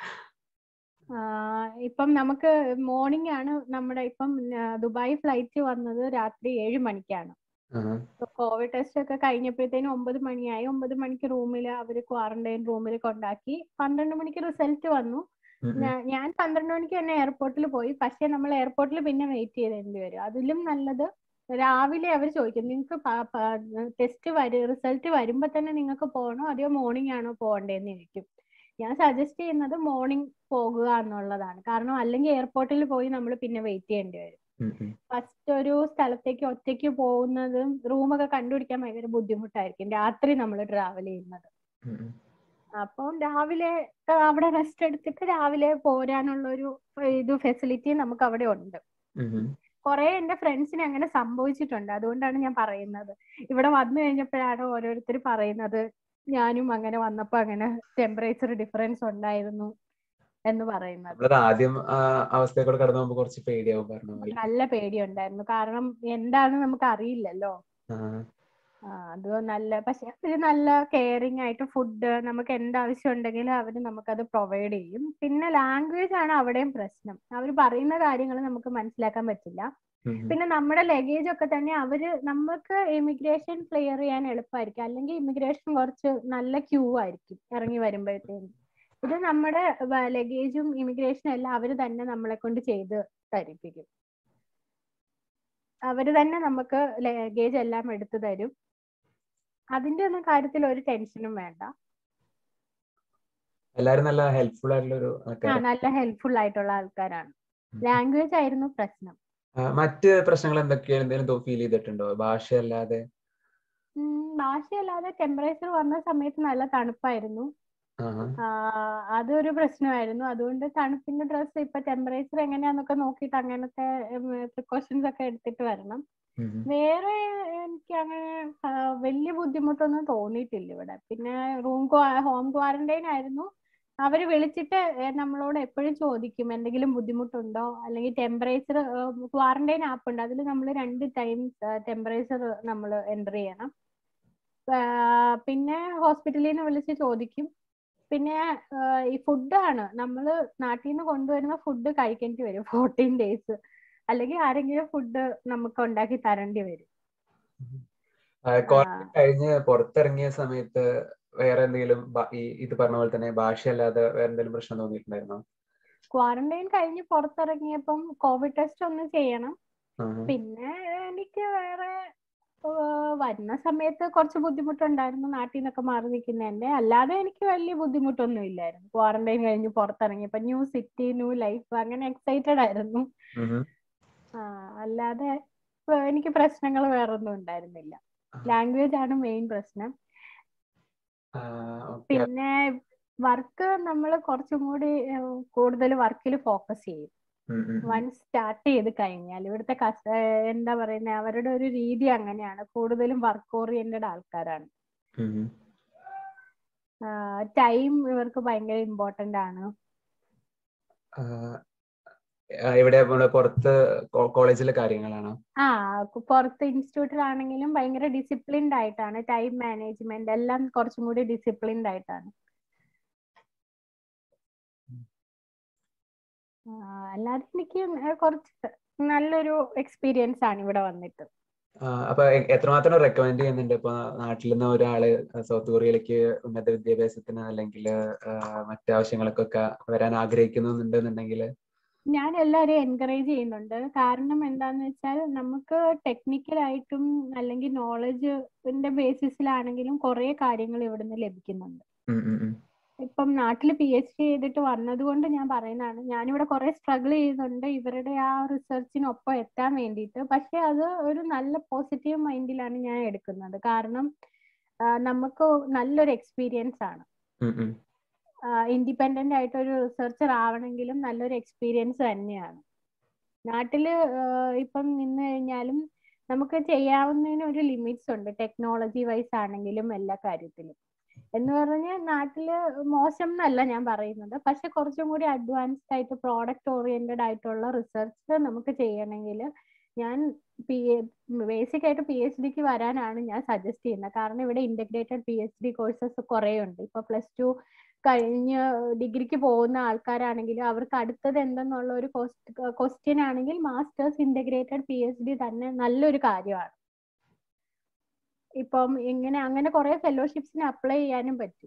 ഇപ്പം നമുക്ക് മോർണിംഗ് ആണ് നമ്മുടെ ഇപ്പം ദുബായ് ഫ്ലൈറ്റ് വന്നത് രാത്രി ഏഴ് മണിക്കാണ് കോവിഡ് ടെസ്റ്റ് ഒക്കെ കഴിഞ്ഞപ്പോഴത്തേനും ഒമ്പത് മണിയായി ഒമ്പത് മണിക്ക് റൂമിൽ അവര് ക്വാറന്റൈൻ റൂമിൽ കൊണ്ടാക്കി പന്ത്രണ്ട് മണിക്ക് റിസൾട്ട് വന്നു ഞാൻ പന്ത്രണ്ട് മണിക്ക് തന്നെ എയർപോർട്ടിൽ പോയി പക്ഷെ നമ്മൾ എയർപോർട്ടിൽ പിന്നെ വെയിറ്റ് ചെയ്തേണ്ടി വരും അതിലും നല്ലത് രാവിലെ അവർ ചോദിക്കും നിങ്ങൾക്ക് ടെസ്റ്റ് വരു റിസൾട്ട് വരുമ്പോ തന്നെ നിങ്ങൾക്ക് പോകണോ അതെയോ മോർണിംഗ് ആണോ പോകണ്ടേന്ന് ചോദിക്കും ഞാൻ സജസ്റ്റ് ചെയ്യുന്നത് മോർണിംഗ് പോകുക എന്നുള്ളതാണ് കാരണം അല്ലെങ്കിൽ എയർപോർട്ടിൽ പോയി നമ്മൾ പിന്നെ വെയിറ്റ് ചെയ്യേണ്ടി വരും ഉം, ഉം. ഫസ്റ്റ് ഒരു സ്ഥലത്തേക്ക് ഒറ്റയ്ക്ക് പോകുന്നതും റൂമൊക്കെ കണ്ടുപിടിക്കാൻ ഭയങ്കര ബുദ്ധിമുട്ടായിരിക്കും രാത്രി നമ്മൾ ട്രാവൽ ചെയ്യുന്നത് ഉം, ഉം. അപ്പം രാവിലെ ആ, അവിടെ റെസ്റ്റ് എടുത്തിട്ട് രാവിലെ പോരാനുള്ള ഒരു ഇത് ഫെസിലിറ്റി നമുക്ക് അവിടെ ഉണ്ട് ഉം, ഉം. കുറെ എന്റെ ഫ്രണ്ട്സിന് അങ്ങനെ സംഭവിച്ചിട്ടുണ്ട് അതുകൊണ്ടാണ് ഞാൻ പറയുന്നത് ഇവിടെ വന്നു കഴിഞ്ഞപ്പോഴാണ് ഓരോരുത്തർ പറയുന്നത് ഞാനും അങ്ങനെ വന്നപ്പോ അങ്ങനെ ടെമ്പറേച്ചർ ഡിഫറൻസ് ഉണ്ടായിരുന്നു എന്ന് പറയുന്നത് നമ്മളത് ആദ്യം ആ അവസ്ഥയിൽ കൂടെ കടന്നു പോകുമ്പോ കുറച്ച് പേടിയാവും പറഞ്ഞ പോലെ നല്ല പേടിയുണ്ടായിരുന്നു കാരണം എന്താണെന്ന് നമുക്ക് അറിയില്ലല്ലോ ആ, ആ, അത് നല്ല പക്ഷെ അവര് നല്ല കെയറിങ് ആയിട്ട് ഫുഡ് നമുക്ക് എന്താവശ്യം ഉണ്ടെങ്കിലും അവര് നമുക്കത് പ്രൊവൈഡ് ചെയ്യും പിന്നെ ലാംഗ്വേജ് ആണ് അവിടെയും പ്രശ്നം അവർ പറയുന്ന കാര്യങ്ങൾ നമുക്ക് മനസ്സിലാക്കാൻ പറ്റില്ല ഉം, ഉം. പിന്നെ നമ്മുടെ ലഗേജ് ഒക്കെ തന്നെ അവര് നമുക്ക് ഇമിഗ്രേഷൻ ക്ലിയർ ചെയ്യാൻ എളുപ്പമായിരിക്കും അല്ലെങ്കിൽ ഇമിഗ്രേഷൻ കുറച്ച് നല്ല ക്യൂ ആയിരിക്കും ഇറങ്ങി വരുമ്പോഴത്തേനും ഇത് നമ്മുടെ ലഗേജും ഇമിഗ്രേഷനും എല്ലാം അവര് തന്നെ നമ്മളെ കൊണ്ട് ചെയ്ത് തരിപ്പിക്കും അവര് തന്നെ നമുക്ക് ലഗേജ് എല്ലാം എടുത്തു തരും അതിന്റെ ഒന്നും കാര്യത്തിൽ ഒരു ടെൻഷനും വേണ്ട എല്ലാരും നല്ല ഹെൽപ്ഫുൾ ആയിട്ടുള്ള ഒരു ആ നല്ല ഹെൽപ്ഫുൾ ആയിട്ടുള്ള ആൾക്കാരാണ് ലാംഗ്വേജ് ആയിരുന്നു പ്രശ്നം മറ്റ് പ്രശ്നങ്ങൾ എന്തൊക്കെയാണ് എന്തെങ്കിലും ഫീൽ ചെയ്തിട്ടുണ്ടോ ഭാഷയല്ലാതെ ഉം, ഭാഷയല്ലാതെ ടെമ്പറേച്ചർ വന്ന സമയത്ത് നല്ല തണുപ്പായിരുന്നു ആഹാ. ആ, അതൊരു പ്രശ്നമായിരുന്നു അതുകൊണ്ട് തണുപ്പിന്റെ ഡ്രസ്സ് ഇപ്പൊ ടെമ്പറേച്ചർ എങ്ങനെയാന്നൊക്കെ നോക്കിയിട്ട് അങ്ങനത്തെ പ്രിക്കോഷൻസ് ഒക്കെ എടുത്തിട്ട് വരണം ഉം, ഉം. വേറെ എനിക്ക് അങ്ങനെ ആ, വലിയ ബുദ്ധിമുട്ടൊന്നും തോന്നിയിട്ടില്ല ഇവിടെ പിന്നെ റൂം ഹോം ക്വാറന്റൈൻ ആയിരുന്നു അവര് വിളിച്ചിട്ട് ഏ, നമ്മളോട് എപ്പോഴും ചോദിക്കും എന്തെങ്കിലും ബുദ്ധിമുട്ടുണ്ടോ അല്ലെങ്കിൽ ടെമ്പറേച്ചർ ക്വാറന്റൈൻ ആപ്പ് ഉണ്ട് അതിൽ നമ്മൾ രണ്ട് ടൈം ടെമ്പറേച്ചർ നമ്മൾ എൻ്റർ ചെയ്യണം ആ, പിന്നെ ഹോസ്പിറ്റലിൽ നിന്ന് വിളിച്ച് ചോദിക്കും പിന്നെ ആ, ഈ ഫുഡാണ് നമ്മൾ നാട്ടിൽ നിന്ന് കൊണ്ടുവരുന്ന ഫുഡ് കഴിക്കേണ്ടി വരും ഫോർട്ടീൻ ഡേയ്സ് അല്ലെങ്കിൽ ആരെങ്കിലും ഫുഡ് നമുക്ക് ഉണ്ടാക്കി തരേണ്ടി വരും ആ, ക്വാറന്റൈൻ കഴിഞ്ഞ് പുറത്തിറങ്ങിയ സമയത്ത് വേറെ എന്തെങ്കിലും ബ- ഈ ഇത് പറഞ്ഞ പോലെ തന്നെ ഭാഷയല്ലാതെ വേറെ എന്തെങ്കിലും പ്രശ്നം തോന്നിയിട്ടുണ്ടായിരുന്നോ ക്വാറന്റൈൻ കഴിഞ്ഞ് പുറത്തിറങ്ങിയപ്പം കോവിഡ് ടെസ്റ്റ് ഒന്ന് ചെയ്യണം ആഹാ. പിന്നെ എനിക്ക് വേറെ ആ, വരുന്ന സമയത്ത് കുറച്ച് ബുദ്ധിമുട്ടുണ്ടായിരുന്നു നാട്ടിൽ നിന്നൊക്കെ മാറി നിൽക്കുന്നതിന്റെ അല്ലാതെ എനിക്ക് വലിയ ബുദ്ധിമുട്ടൊന്നും ഇല്ലായിരുന്നു ക്വാറന്റൈൻ കഴിഞ്ഞ് പുറത്തിറങ്ങിയപ്പോ ന്യൂ സിറ്റി ന്യൂ ലൈഫ് അങ്ങനെ എക്സൈറ്റഡ് ആയിരുന്നു ഉം, ഉം. ആ, അല്ലാതെ ഇപ്പൊ എനിക്ക് പ്രശ്നങ്ങൾ വേറെ ഒന്നും ഉണ്ടായിരുന്നില്ല ലാംഗ്വേജ് ആണ് മെയിൻ പ്രശ്നം ആ, ഓക്കെ പിന്നെ വർക്ക് നമ്മൾ കുറച്ചും കൂടി കൂടുതൽ വർക്കിൽ ഫോക്കസ് ചെയ്യും ഉം, ഉം, ഉം. വൺസ് സ്റ്റാർട്ട് ചെയ്ത് കഴിഞ്ഞാൽ ഇവിടുത്തെ കസ്റ്റ എന്താ പറയുന്നത് അവരുടെ ഒരു രീതി അങ്ങനെയാണ് കൂടുതലും വർക്ക് ഓറിയന്റഡ് ആൾക്കാരാണ് ഉം, ഉം. ടൈം ഇവർക്ക് ഭയങ്കര ഇമ്പോർട്ടന്റ് ആണ് ആ, ആ, ഇവിടെ നമ്മള് പുറത്ത് കോളേജിലെ കാര്യങ്ങളാണോ ആ കു- പുറത്ത് ഇൻസ്റ്റിറ്റ്യൂട്ടിലാണെങ്കിലും ഭയങ്കര ഡിസിപ്ലിൻഡ് ആയിട്ടാണ് ടൈം മാനേജ്മെന്റ് എല്ലാം കുറച്ചും കൂടി ഡിസിപ്ലിൻഡ് ആയിട്ടാണ് ആ, അല്ലാതെ എനിക്ക് കുറച്ച് നല്ലൊരു എക്സ്പീരിയൻസ് ആണ് ഇവിടെ വന്നിട്ട് ആ, അപ്പൊ എ- എത്രമാത്രം റെക്കമെൻഡ് ചെയ്യുന്നുണ്ട് ഇപ്പൊ നാട്ടിൽ നിന്ന് ഒരാള് സൗത്ത് കൊറിയയിലേക്ക് ഉന്നത വിദ്യാഭ്യാസത്തിന് അല്ലെങ്കിൽ മറ്റു ആവശ്യങ്ങൾക്കൊക്കെ വരാൻ ആഗ്രഹിക്കുന്നുണ്ടെന്നുണ്ടെങ്കിൽ ഞാൻ എല്ലാവരെയും എൻകറേജ് ചെയ്യുന്നുണ്ട് കാരണം എന്താന്ന് വെച്ചാൽ നമുക്ക് ടെക്നിക്കലായിട്ടും അല്ലെങ്കിൽ നോളജിന്റെ ബേസിസിലാണെങ്കിലും കുറെ കാര്യങ്ങൾ ഇവിടുന്ന് ലഭിക്കുന്നുണ്ട് ഇപ്പം നാട്ടിൽ പി എച്ച് ഡി ചെയ്തിട്ട് വന്നതുകൊണ്ട് ഞാൻ പറയുന്നതാണ് ഞാനിവിടെ കുറെ സ്ട്രഗിൾ ചെയ്യുന്നുണ്ട് ഇവരുടെ ആ റിസർച്ചിനൊപ്പം എത്താൻ വേണ്ടിയിട്ട് പക്ഷെ അത് ഒരു നല്ല പോസിറ്റീവ് മൈൻഡിലാണ് ഞാൻ എടുക്കുന്നത് കാരണം ആ, നമുക്ക് നല്ലൊരു എക്സ്പീരിയൻസ് ആണ് ഇൻഡിപെൻഡന്റ് ആയിട്ട് ഒരു റിസർച്ചർ ആവണമെങ്കിലും നല്ലൊരു എക്സ്പീരിയൻസ് തന്നെയാണ് നാട്ടില് ആഹ് ഇപ്പം നിന്ന് കഴിഞ്ഞാലും നമുക്ക് ചെയ്യാവുന്നതിന് ഒരു ലിമിറ്റ്സ് ഉണ്ട് ടെക്നോളജി വൈസ് ആണെങ്കിലും എല്ലാ കാര്യത്തിലും എന്ന് പറഞ്ഞാൽ നാട്ടില് മോശം എന്നല്ല ഞാൻ പറയുന്നത് പക്ഷെ കുറച്ചും കൂടി അഡ്വാൻസ്ഡ് ആയിട്ട് പ്രോഡക്റ്റ് ഓറിയന്റഡ് ആയിട്ടുള്ള റിസർച്ച് നമുക്ക് ചെയ്യണമെങ്കിൽ ഞാൻ പി ബേസിക് ആയിട്ട് പി എച്ച് ഡിക്ക് വരാനാണ് ഞാൻ സജസ്റ്റ് ചെയ്യുന്നത് കാരണം ഇവിടെ integrated P H D courses കുറേ ഉണ്ട് ഇപ്പൊ പ്ലസ് ടു കഴിഞ്ഞ് ഡിഗ്രിക്ക് പോകുന്ന ആൾക്കാരാണെങ്കിലും അവർക്ക് അടുത്തത് എന്തെന്നുള്ള ഒരു ക്വസ്റ്റ്യൻ ആണെങ്കിൽ masters integrated P H D തന്നെ നല്ലൊരു കാര്യമാണ് ഇപ്പം ഇങ്ങനെ അങ്ങനെ കുറെ ഫെലോഷിപ്സിന് അപ്ലൈ ചെയ്യാനും പറ്റും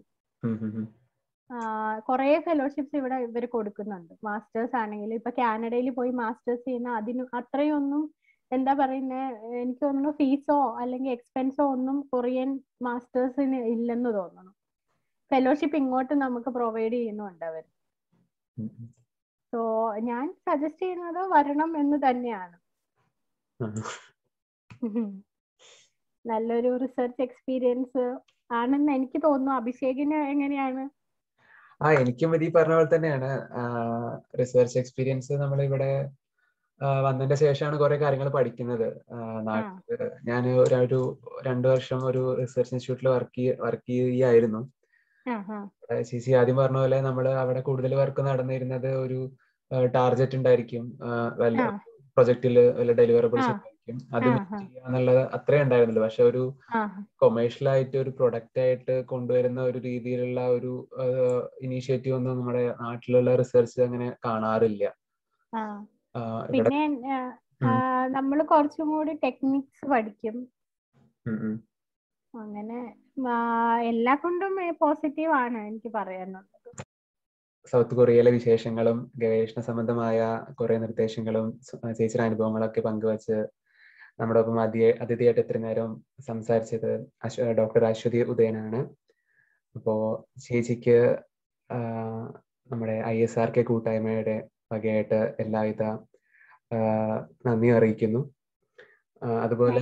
കുറെ ഫെലോഷിപ്സ് ഇവിടെ ഇവർ കൊടുക്കുന്നുണ്ട് മാസ്റ്റേഴ്സ് ആണെങ്കിൽ ഇപ്പൊ കാനഡയിൽ പോയി മാസ്റ്റേഴ്സ് ചെയ്യുന്ന അതിന് അത്രയൊന്നും എന്താ പറയുന്നത് എനിക്ക് തോന്നുന്നു ഫീസോ അല്ലെങ്കിൽ എക്സ്പെൻസോ ഒന്നും കൊറിയൻ മാസ്റ്റേഴ്സിന് ഇല്ലെന്ന് തോന്നുന്നു ഫെലോഷിപ്പ് ഇങ്ങോട്ട് നമുക്ക് പ്രൊവൈഡ് ചെയ്യുന്നുണ്ട് അവർ ഉം, ഉം. സോ ഞാൻ സജസ്റ്റ് ചെയ്യുന്നത് വരണം എന്ന് തന്നെയാണ് ആ. ഉം. നല്ലൊരു റിസർച്ച് എക്സ്പീരിയൻസ് ആണെന്ന് എനിക്ക് തോന്നുന്നു അഭിഷേകിന് എങ്ങനെയാണ് ആ എനിക്കും ഇത് ഈ പറഞ്ഞ പോലെ തന്നെയാണ് റിസർച്ച് എക്സ്പീരിയൻസ് നമ്മളിവിടെ ആ, വന്നതിന്റെ ശേഷമാണ് കുറെ കാര്യങ്ങൾ പഠിക്കുന്നത് ആ, നാട്ടില് ഞാൻ ഒരു ഒരു രണ്ടു വർഷം ഒരു റിസർച്ച് ഇൻസ്റ്റിറ്റ്യൂട്ടിൽ വർക്ക് വർക്ക് ചെയ്യുകയായിരുന്നു ആഹാ. ചേച്ചി ആദ്യം പറഞ്ഞ പോലെ നമ്മൾ അവിടെ കൂടുതൽ വർക്ക് നടന്നിരുന്നത് ഒരു ടാർഗറ്റ് ഉണ്ടായിരിക്കും ആ, വല്ല ആ. പ്രൊജക്റ്റിൽ വല്ല ഡെലിവറബിൾസ് ആ. ഉണ്ടായിരിക്കും അത് ആ, meet ആ. ചെയ്യാന്നുള്ളത് അത്രേ ഉണ്ടായിരുന്നുള്ളൂ പക്ഷെ ഒരു ആഹാ. കൊമേഴ്ഷ്യൽ ആയിട്ട് ഒരു പ്രൊഡക്റ്റ് ആയിട്ട് കൊണ്ടുവരുന്ന ഒരു രീതിയിലുള്ള ഒരു ഇനീഷ്യേറ്റീവ് ഒന്നും നമ്മുടെ നാട്ടിലുള്ള റിസർച്ച് അങ്ങനെ കാണാറില്ല ആ. ആ, ഇവിടെ പിന്നെ നമ്മൾ കുറച്ചും കൂടി ടെക്നിക്സ് പഠിക്കും ഉം ഉം. അങ്ങനെ ആ, എല്ലാ കൊണ്ടും പോസിറ്റീവ് ആണ് എനിക്ക് പറയാനുള്ളത് സൗത്ത് കൊറിയയിലെ വിശേഷങ്ങളും ഗവേഷണ സംബന്ധമായ കുറെ നിർദ്ദേശങ്ങളും സ- ചേച്ചിയുടെ അനുഭവങ്ങളൊക്കെ പങ്കുവച്ച് നമ്മുടെ ഒപ്പം അതിഥി അതിഥിയായിട്ട് ഇത്ര നേരം സംസാരിച്ചത് അശ്വ ഡോക്ടർ അശ്വതി ഉദയനാണ് അപ്പോ ചേച്ചിക്ക് ആ, നമ്മുടെ ഐ എസ് ആർ കെ കൂട്ടായ്മയുടെ വകയായിട്ട് എല്ലാവിധ ആ, നന്ദി അറിയിക്കുന്നു ആ, അതുപോലെ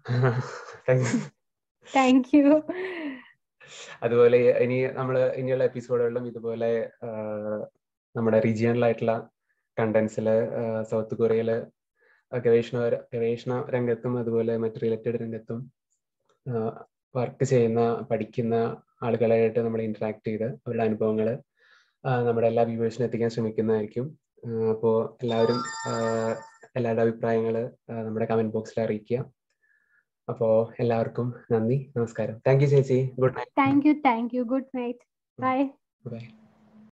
താങ്ക് യു അതുപോലെ ഇനി നമ്മൾ ഇനിയുള്ള എപ്പിസോഡുകളിലും ഇതുപോലെ ആ, നമ്മുടെ റീജിയണലായിട്ടുള്ള കണ്ടന്റ്സിൽ സൗത്ത് കൊറിയയില് ഗവേഷണ ഗവേഷണ രംഗത്തും അതുപോലെ മറ്റ് റിലേറ്റഡ് രംഗത്തും വർക്ക് ചെയ്യുന്ന പഠിക്കുന്ന ആളുകളായിട്ട് നമ്മൾ ഇന്ററാക്ട് ചെയ്ത് അവരുടെ അനുഭവങ്ങൾ നമ്മുടെ എല്ലാ വ്യൂവേഴ്സിനും എത്തിക്കാൻ ശ്രമിക്കുന്നതായിരിക്കും അപ്പോൾ എല്ലാവരും ആ, എല്ലാവരുടെ അഭിപ്രായങ്ങൾ നമ്മുടെ കമന്റ് ബോക്സിൽ അറിയിക്കുക അപ്പോൾ എല്ലാവർക്കും നന്ദി നമസ്കാരം താങ്ക് യു ചേച്ചി good night thank you thank you good night bye by